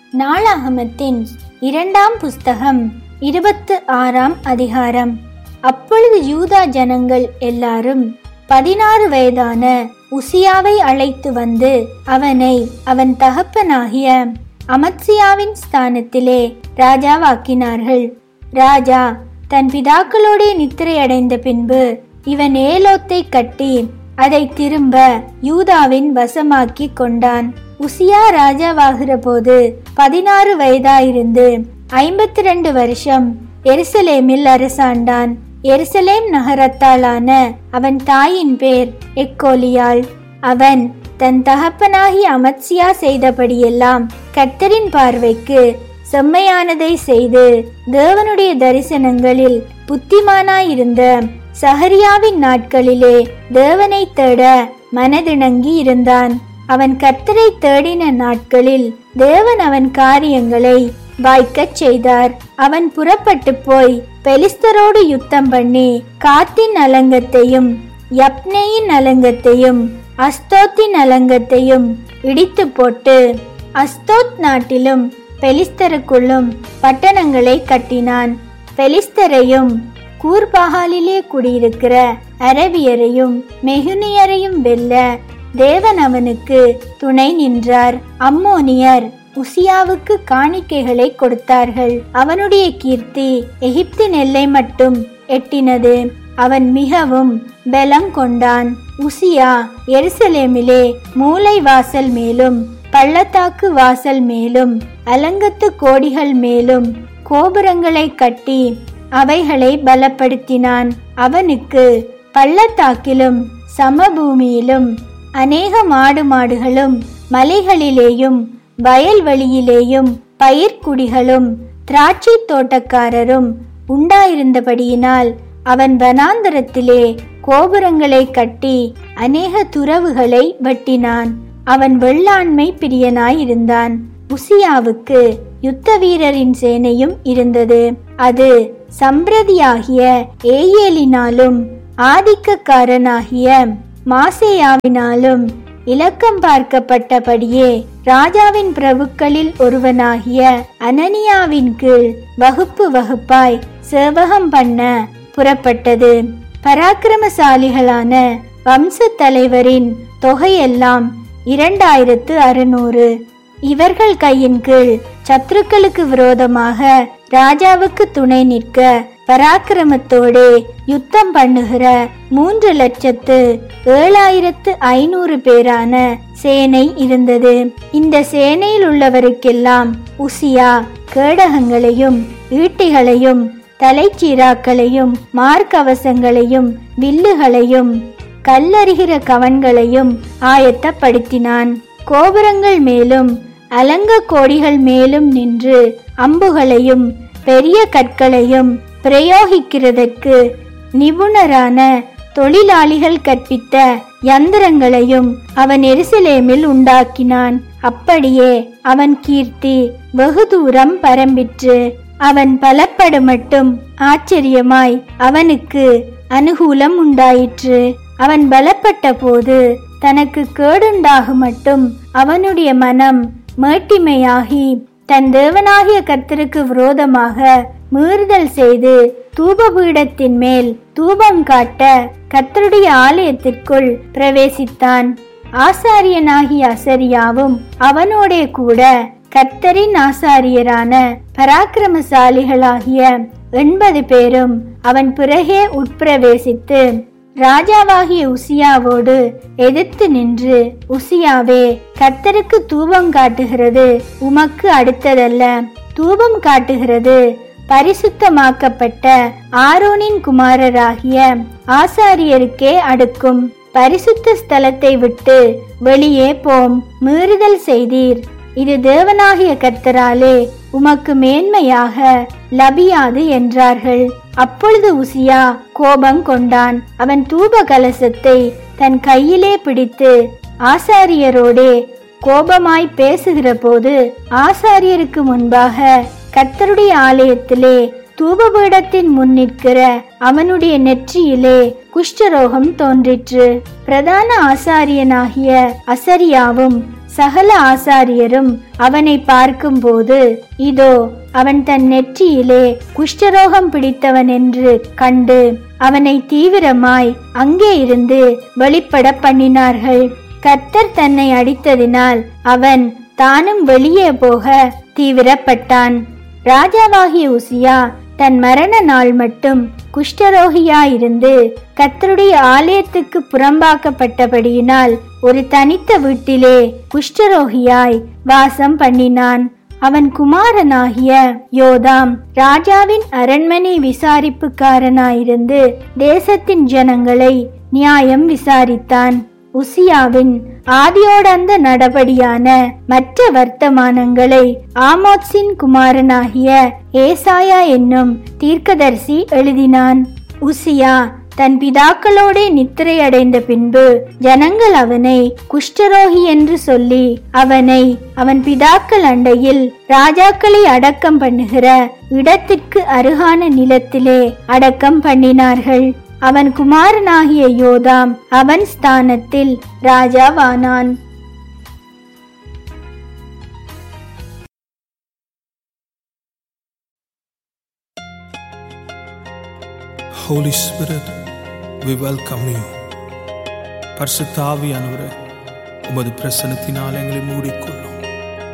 நாளாகமத்தின் இரண்டாம் புஸ்தகம் இருபத்து ஆறாம் அதிகாரம் அப்பொழுது யூதா ஜனங்கள் எல்லாரும் பதினாறு வயதான உசியாவை அழைத்து வந்து அவனை அவன் தகப்பனாகிய அமத்சியாவின் ஸ்தானத்திலே ராஜாவாக்கினார்கள் ராஜா தன் பிதாக்களோடே நித்திரையடைந்த பின்பு இவன் ஏலோத்தை கட்டி அதை திரும்ப யூதாவின் வசமாக்கி கொண்டான் உசியா ராஜாவாகிற போது பதினாறு வயதாயிருந்து ஐம்பத்தி ரெண்டு வருஷம் எருசலேமில் அரசாண்டான் எருசலேம் நகரத்தாலான அவன் தாயின் பேர் எக்கோலியாள் அவன் தன் தகப்பனாகி அமத்சியா செய்தபடியெல்லாம் கர்த்தரின் பார்வைக்கு செம்மையானதை செய்து தேவனுடைய தரிசனங்களில் புத்திமானாயிருந்த சஹரியாவின் நாட்களிலே தேவனை தேட மனதிணங்கி இருந்தான் அவன் கர்த்தரை தேடின நாட்களில் தேவன் அவன் காரியங்களை வாய்க்கச் செய்தார் அவன் புறப்பட்டு போய் பெலிஸ்தரோடு யுத்தம் பண்ணி காத்தின் அலங்கத்தையும் யப்னேயின் அலங்கத்தையும் அஸ்தோத்தின் அலங்கத்தையும் இடித்து போட்டு அஸ்தோத் நாட்டிலும் பெலிஸ்தருக்குள்ளும் பட்டணங்களை கட்டினான் பெலிஸ்தரையும் கூர்பகாலிலே குடியிருக்கிற அரபியரையும் மெகுனியரையும் வெல்ல தேவன் அவனுக்கு துணை நின்றார் அம்மோனியர் உசியாவுக்கு காணிக்கைகளை கொடுத்தார்கள் அவனுடைய கீர்த்தி எகிப்தின் எல்லை மட்டும் எட்டினது அவன் மிகவும் பலம் கொண்டான் உசியா எருசலேமிலே மூலை வாசல் மேலும் பள்ளத்தாக்கு வாசல் மேலும் அலங்கத்து கோடிகள் மேலும் கோபுரங்களை கட்டி அவைகளை பலப்படுத்தினான் அவனுக்கு பள்ளத்தாக்கிலும் சமபூமியிலும் அநேக மாடு மாடுகளும் மலைகளிலேயும் வயல்வெளியிலேயும் பயிர்க்குடிகளும் திராட்சை தோட்டக்காரரும் உண்டாயிருந்தபடியினால் அவன் வனாந்தரத்திலே கோபுரங்களை கட்டி அநேக துறவுகளை வெட்டினான் அவன் வெள்ளாண்மை பிரியனாயிருந்தான் உசியாவுக்கு யுத்த வீரரின் சேனையும் இருந்தது அது சம்பிரதியாகிய ஏயேலினாலும் ஆதிக்கக்காரனாகிய மாசேயாவினாலும் இலக்கம் பார்க்கப்பட்டபடியே ராஜாவின் பிரபுக்களில் ஒருவனாகிய அனனியாவின் கீழ் வகுப்பு வகுப்பாய் சேவகம் பண்ண புறப்பட்டது பராக்கிரமசாலிகளான வம்ச தலைவரின் தொகையெல்லாம் இரண்டாயிரத்து அறுநூறு இவர்கள் கையின் கீழ் சத்துருக்களுக்கு விரோதமாக ராஜாவுக்கு துணை நிற்க பராக்கிரமத்தோடே யுத்தம் பண்ணுகிற மூன்று லட்சத்து ஏழாயிரத்து ஐநூறு பேரான சேனை இருந்தது இந்த சேனையில் உள்ளவருக்கெல்லாம் உசியா கேடகங்களையும் ஈட்டிகளையும் தலைச்சீராக்களையும் மார்க்கவசங்களையும் வில்லுகளையும் கல்லறிகிற கவன்களையும் ஆயத்தப்படுத்தினான் கோபுரங்கள் மேலும் அலங்க கோடிகள் மேலும் நின்று அம்புகளையும் பெரிய கற்களையும் பிரயோகிக்கிறதற்கு நிபுணரான தொழிலாளிகள் கற்பித்த யந்திரங்களையும் அவன் எருசலேமில் உண்டாக்கினான் அப்படியே அவன் கீர்த்தி வெகு தூரம் பரம்பிற்று அவன் பலப்படு மட்டும் ஆச்சரியமாய் அவனுக்கு அனுகூலம் உண்டாயிற்று அவன் பலப்பட்ட போது தனக்கு கேடுண்டாக மட்டும் அவனுடைய மனம் மேட்டிமையாகி தன் தேவனாகிய கர்த்தருக்கு விரோதமாக மீறுதல் செய்து தூபபீடத்தின் மேல் தூபம் காட்ட கர்த்தருடைய ஆலயத்திற்குள் பிரவேசித்தான் ஆசாரியனாகிய அசரியாவும் அவனோடே கூட கர்த்தரின் ஆசாரியரான பராக்கிரமசாலிகளாகிய எண்பது பேரும் அவன் பிறகே உட்பிரவேசித்து ராஜாவாகிய உசியாவோடு எதிர்த்து நின்று உசியாவே கர்த்தருக்கு தூபம் காட்டுகிறது உமக்கு அடுத்ததல்ல தூபம் காட்டுகிறது பரிசுத்தமாக்கப்பட்ட ஆரோனின் குமாரராகிய ஆசாரியருக்கே அடுக்கும் பரிசுத்த ஸ்தலத்தை விட்டு வெளியே போம் மீறுதல் செய்தீர் இது தேவனாகிய கர்த்தராலே உமக்கு மேன்மையாக லபியாது என்றார்கள் அப்பொழுது உசியா கோபம் கொண்டான் அவன் தூப கலசத்தை தன் கையிலே பிடித்து ஆசாரியரோடே கோபமாய் பேசுகிற போது ஆசாரியருக்கு முன்பாக கர்த்தருடைய ஆலயத்திலே தூபபீடத்தின் முன் நிற்கிற அவனுடைய நெற்றியிலே குஷ்டரோகம் தோன்றிற்று பிரதான ஆசாரியனாகிய அசரியாவும் சகல ஆசாரியரும் அவனை பார்க்கும்போது இதோ அவன் தன் நெற்றியிலே குஷ்டரோகம் பிடித்தவன் என்று கண்டு அவனை தீவிரமாய் அங்கே இருந்து வெளிப்பட பண்ணினார்கள் கர்த்தர் தன்னை அடித்ததினால் அவன் தானும் வெளியே போக தீவிரப்பட்டான் ராஜாவாகிய உசியா தன் மரண நாள் மட்டும் குஷ்டரோகியாயிருந்து கர்த்தருடைய ஆலயத்துக்கு புறம்பாக்கப்பட்டபடியினால் ஒரு தனித்த வீட்டிலே குஷ்டரோகியாய் வாசம் பண்ணினான் அவன் குமாரனாகிய யோதாம் ராஜாவின் அரண்மனை விசாரிப்புக்காரனாயிருந்து தேசத்தின் ஜனங்களை நியாயம் விசாரித்தான் உசியாவின் ஆதியோடந்த நடபடியான மற்ற வர்த்தமானங்களை ஆமோத்ஸின் குமாரனாகிய ஏசாயா என்னும் தீர்க்கதரிசி எழுதினான் உசியா தன் பிதாக்களோடே நித்திரை அடைந்த பின்பு ஜனங்கள் அவனை குஷ்டரோகி என்று சொல்லி அவனை அவன் பிதாக்கள் அண்டையில் ராஜாக்களை அடக்கம் பண்ணுகிற இடத்திற்கு அருகான நிலத்திலே அடக்கம் பண்ணினார்கள் அவன் குமாரனாகிய யோதாம் அவன் ஸ்தானத்தில் ராஜாவானான் Holy Spirit, we welcome you. பரிசுத்தாவியானவரே உமது பிரசனத்தினால் எங்களை மூடிக்கொள்ளும்